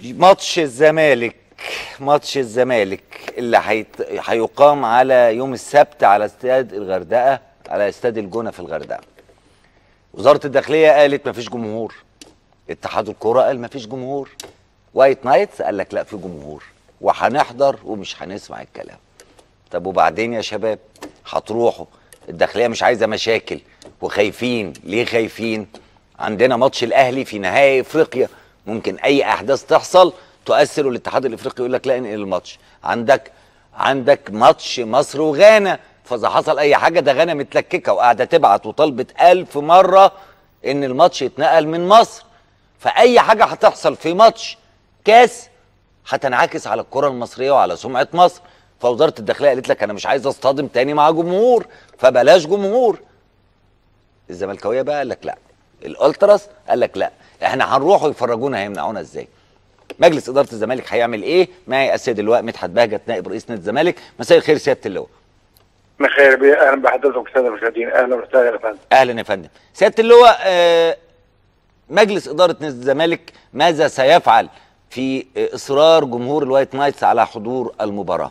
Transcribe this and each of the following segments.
ماتش الزمالك ماتش الزمالك اللي هيت... هيقام على يوم السبت على استاد الغردقه على استاد الجونه في الغردقه وزاره الداخليه قالت مفيش جمهور اتحاد الكوره قال مفيش جمهور وايت نايتس قال لك لا في جمهور وهنحضر ومش هنسمع الكلام طب وبعدين يا شباب هتروحوا الداخليه مش عايزه مشاكل وخايفين ليه خايفين عندنا ماتش الاهلي في نهائي افريقيا ممكن اي احداث تحصل تؤثر والاتحاد الافريقي يقول لك لا انقل الماتش عندك عندك ماتش مصر وغانا فاذا حصل اي حاجه ده غانا متلككه وقاعده تبعت وطلبت ألف مره ان الماتش يتنقل من مصر فاي حاجه هتحصل في ماتش كاس هتنعكس على الكره المصريه وعلى سمعه مصر فوزاره الداخليه قالت لك انا مش عايز اصطدم تاني مع جمهور فبلاش جمهور الزملكاويه بقى قال لك لا الالتراس قال لك لا احنا هنروح ويفرجونا هيمنعونا ازاي مجلس اداره الزمالك هيعمل ايه معي السيد اللواء مدحت بهجت نائب رئيس نادي الزمالك مساء الخير سياده اللواء بخير بيه اهلا بحضرتك الساده المشاهدين اهلا وسهلا يا فندم اهلا يا فندم سياده اللواء آه مجلس اداره نادي الزمالك ماذا سيفعل في اصرار جمهور الوايت نايتس على حضور المباراه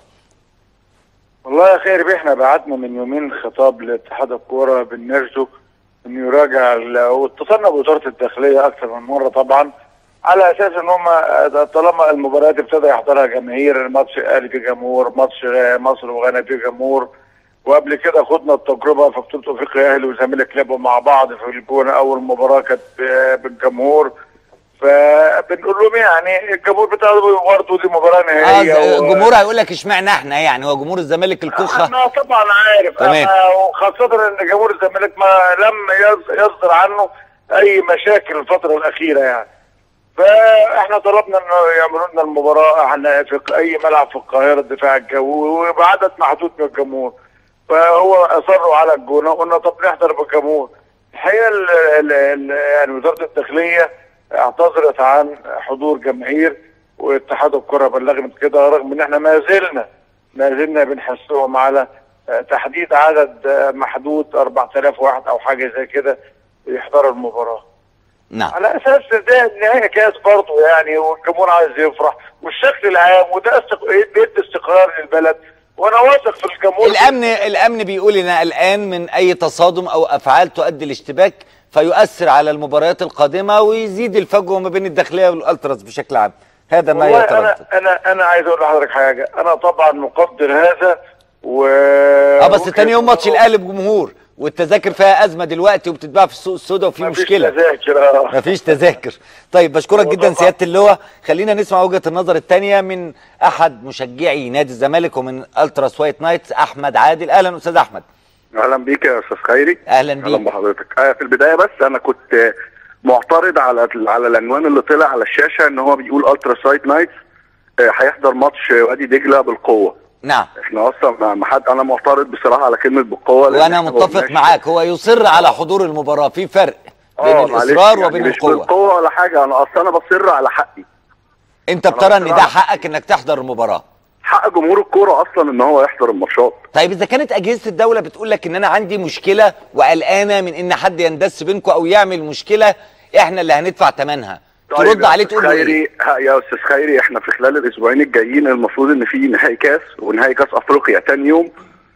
والله يا خير بيه احنا بعتنا من يومين خطاب لاتحاد الكوره بنرجو انه يراجع ال- واتصلنا بوزاره الداخليه اكثر من مره طبعا على اساس ان هم طالما المباريات ابتدى يحضرها جماهير الماتش الاهلي في جمهور ماتش مصر وغانا في جمهور وقبل كده خدنا التجربه في بطوله افريقيا اهلي وزمالك لعبوا مع بعض في الجونه اول مباراه كانت ب- بالجمهور فبنقول لهم يعني الجمهور بتاع برضه دي مباراه اه نهائيه و- الجمهور هيقول لك اشمعنى احنا يعني هو جمهور الزمالك الكوخه انا طبعا عارف تمام. أنا وخاصة ان جمهور الزمالك ما لم يص- يصدر عنه اي مشاكل الفترة الاخيرة يعني فاحنا طلبنا انه يعملوا لنا المباراة احنا في اي ملعب في القاهرة الدفاع الجوي وبعدد محدود من الجمهور فهو اصروا على الجونة قلنا طب نحضر بالجمهور الحقيقة ال- ال- ال- يعني وزارة الداخلية اعتذرت عن حضور جماهير واتحاد الكرة بلغنا كده رغم ان احنا ما زلنا ما زلنا بنحثهم على آه، تحديد عدد آه، محدود 4000 واحد او حاجه زي كده يحضروا المباراه نعم على اساس ده نهايه كاس برضه يعني والجمهور عايز يفرح والشكل العام وده استق... بيدي استقرار للبلد وانا واثق في الجمهور الامن الامن بيقول ان قلقان من اي تصادم او افعال تؤدي لاشتباك فيؤثر على المباريات القادمه ويزيد الفجوه ما بين الداخليه والالتراس بشكل عام هذا ما والله يتردد انا انا انا عايز اقول لحضرتك حاجه انا طبعا مقدر هذا و اه بس تاني يوم ماتش الاهلي بجمهور والتذاكر فيها ازمه دلوقتي وبتتباع في السوق السوداء وفي مفيش مشكله تذاكر اه مفيش تذاكر طيب بشكرك هو جدا طبعا. سياده اللواء خلينا نسمع وجهه النظر الثانيه من احد مشجعي نادي الزمالك ومن التراس وايت نايتس احمد عادل اهلا استاذ احمد اهلا بيك يا استاذ خيري اهلا اهلا بيك بحضرتك آه في البدايه بس انا كنت آه، معترض على على العنوان اللي طلع على الشاشه ان هو بيقول الترا سايت نايتس آه، هيحضر ماتش وادي دجله بالقوه نعم احنا اصلا ما- ما حد انا معترض بصراحه على كلمه بالقوه لأن وانا إحنا ما متفق قلناش- معاك هو يصر على حضور المباراه في فرق بين آه، معلش، الاصرار يعني وبين مش القوه بالقوه ولا حاجه انا اصلا انا بصر على حقي انت بترى ان ده حقك انك تحضر المباراه حق جمهور الكوره اصلا ان هو يحضر الماتشات طيب اذا كانت اجهزه الدوله بتقول لك ان انا عندي مشكله وقلقانه من ان حد يندس بينكم او يعمل مشكله احنا اللي هندفع ثمنها طيب ترد يا عليه أستاذ تقول له ايه خيري ها- يا استاذ خيري احنا في خلال الاسبوعين الجايين المفروض ان في نهائي كاس ونهائي كاس افريقيا تاني يوم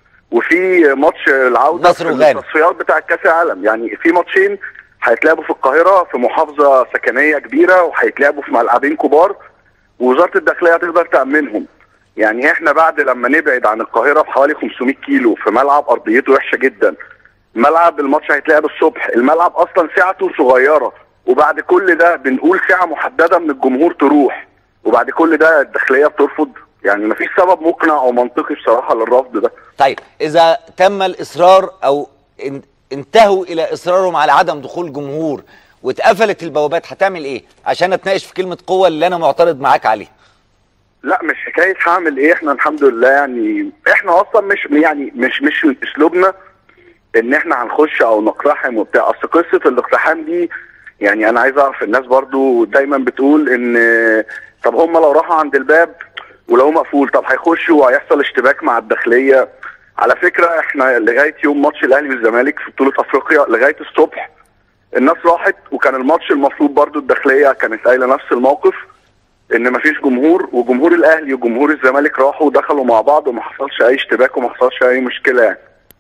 وفي ماتش العوده مصر في وغانا. التصفيات بتاع كاس العالم يعني في ماتشين هيتلعبوا في القاهره في محافظه سكنيه كبيره وهيتلعبوا في ملعبين كبار ووزاره الداخليه هتقدر تامنهم يعني احنا بعد لما نبعد عن القاهره بحوالي 500 كيلو في ملعب ارضيته وحشه جدا ملعب الماتش هيتلعب الصبح الملعب اصلا سعته صغيره وبعد كل ده بنقول ساعه محدده من الجمهور تروح وبعد كل ده الداخليه بترفض يعني مفيش سبب مقنع او منطقي بصراحه للرفض ده طيب اذا تم الاصرار او ان- انتهوا الى اصرارهم على عدم دخول جمهور واتقفلت البوابات هتعمل ايه عشان اتناقش في كلمه قوه اللي انا معترض معاك عليها لا مش حكايه هعمل ايه احنا الحمد لله يعني احنا اصلا مش يعني مش مش من اسلوبنا ان احنا هنخش او نقتحم وبتاع اصل قصه الاقتحام دي يعني انا عايز اعرف الناس برضو دايما بتقول ان طب هم لو راحوا عند الباب ولو مقفول طب هيخشوا وهيحصل اشتباك مع الداخليه على فكره احنا لغايه يوم ماتش الاهلي والزمالك في بطوله افريقيا لغايه الصبح الناس راحت وكان الماتش المفروض برضو الداخليه كانت قايله نفس الموقف ان مفيش جمهور وجمهور الاهلي وجمهور الزمالك راحوا ودخلوا مع بعض وما حصلش اي اشتباك وما حصلش اي مشكله يعني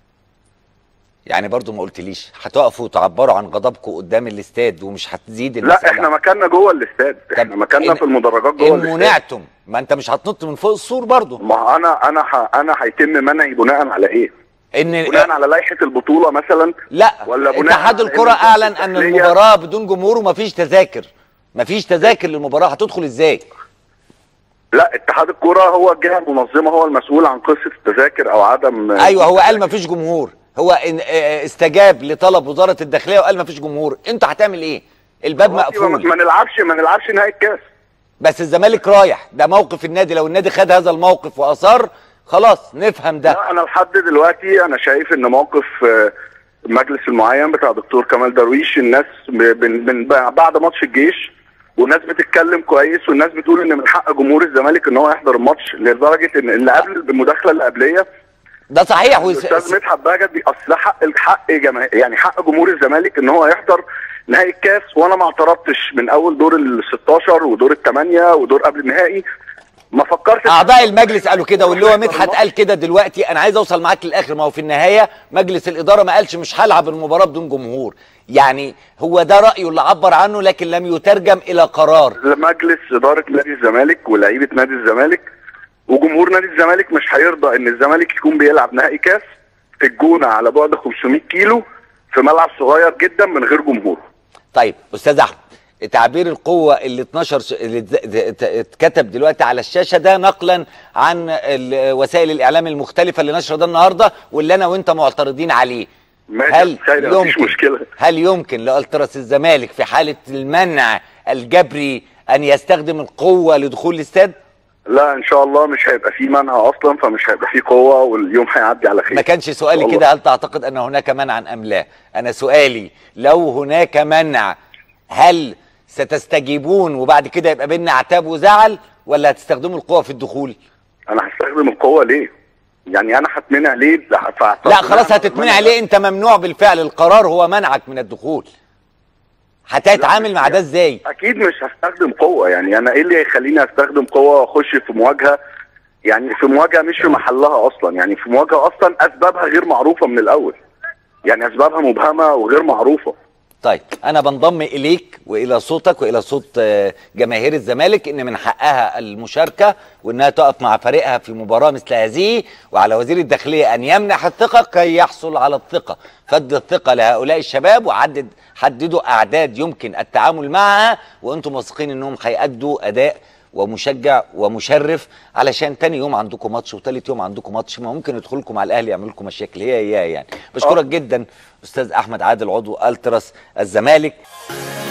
يعني برضو ما قلتليش هتقفوا تعبروا عن غضبكم قدام الاستاد ومش هتزيد لا المسألة احنا مكاننا جوه الاستاد احنا مكاننا إن- في المدرجات جوه ان الاستاد منعتم ما انت مش هتنط من فوق السور برضو ما انا انا ح... انا هيتم منعي بناء على ايه؟ ان بناء على لائحه البطوله مثلا لا ولا بناء اتحاد على الكرة إن اعلن ان الداخلية- المباراة بدون جمهور ومفيش تذاكر مفيش تذاكر للمباراة هتدخل ازاي لا اتحاد الكرة هو الجهه المنظمه هو المسؤول عن قصه التذاكر او عدم ايوه هو قال مفيش جمهور هو إن اه استجاب لطلب وزارة الداخلية وقال مفيش جمهور انت هتعمل ايه الباب ما, مقفول ما نلعبش ما نلعبش نهائي الكاس بس الزمالك رايح ده موقف النادي لو النادي خد هذا الموقف واصر خلاص نفهم ده لا انا لحد دلوقتي انا شايف ان موقف آه، المجلس المعين بتاع دكتور كمال درويش الناس ب- من من بعد ماتش الجيش والناس بتتكلم كويس والناس بتقول ان من حق جمهور الزمالك ان هو يحضر الماتش لدرجه ان اللي قبل المداخله اللي قبليه ده صحيح وس... الاستاذ مدحت بهجت بي- اصل ده حق الحق جماهير يعني حق جمهور الزمالك ان هو يحضر نهائي الكاس وانا ما اعترضتش من اول دور ال 16 ودور الثمانيه ودور قبل النهائي ما فكرتش اعضاء المجلس قالوا كده واللي هو مدحت قال كده دلوقتي انا عايز اوصل معاك للاخر ما هو في النهايه مجلس الاداره ما قالش مش هلعب المباراه بدون جمهور يعني هو ده رايه اللي عبر عنه لكن لم يترجم الى قرار مجلس اداره نادي الزمالك ولاعيبه نادي الزمالك وجمهور نادي الزمالك مش هيرضى ان الزمالك يكون بيلعب نهائي كاس في الجونه على بعد 500 كيلو في ملعب صغير جدا من غير جمهور طيب استاذ احمد تعبير القوة اللي 12 ش- اللي ات- ات- اتكتب دلوقتي على الشاشة ده نقلا عن ال- وسائل الإعلام المختلفة اللي نشر ده النهاردة واللي أنا وأنت معترضين عليه ماشي هل يا خالد، مفيش يمكن مشكلة. هل يمكن لألتراس الزمالك في حالة المنع الجبري أن يستخدم القوة لدخول الاستاد؟ لا ان شاء الله مش هيبقى فيه منع اصلا فمش هيبقى فيه قوه واليوم هيعدي على خير ما كانش سؤالي والله. كده هل تعتقد أن هناك منعا أم لا؟ أنا سؤالي لو هناك منع هل ستستجيبون وبعد كده يبقى بيننا عتاب وزعل ولا هتستخدموا القوة في الدخول؟ انا هستخدم القوه ليه؟ يعني انا هتمنع ليه؟ لا فاعتقد- لا خلاص هتتمنع ليه انت ممنوع بالفعل القرار هو منعك من الدخول هتتعامل مع ده ازاي اكيد مش هستخدم قوه يعني انا ايه اللي هيخليني استخدم قوه واخش في مواجهه يعني في مواجهه مش في محلها اصلا يعني في مواجهه اصلا اسبابها غير معروفه من الاول يعني اسبابها مبهمه وغير معروفه طيب انا بنضم اليك والى صوتك والى صوت آه، جماهير الزمالك ان من حقها المشاركه وانها تقف مع فريقها في مباراه مثل هذه وعلى وزير الداخليه ان يمنح الثقه كي يحصل على الثقه فد الثقه لهؤلاء الشباب وعدد حددوا اعداد يمكن التعامل معها وانتم واثقين انهم هيأدوا اداء ومشجع ومشرف علشان تاني يوم عندكم ماتش وتالت يوم عندكم ماتش ما ممكن يدخلوا لكم على الاهلي يعملوا لكم مشاكل هي هي يعني بشكرك جدا استاذ احمد عادل عضو التراس الزمالك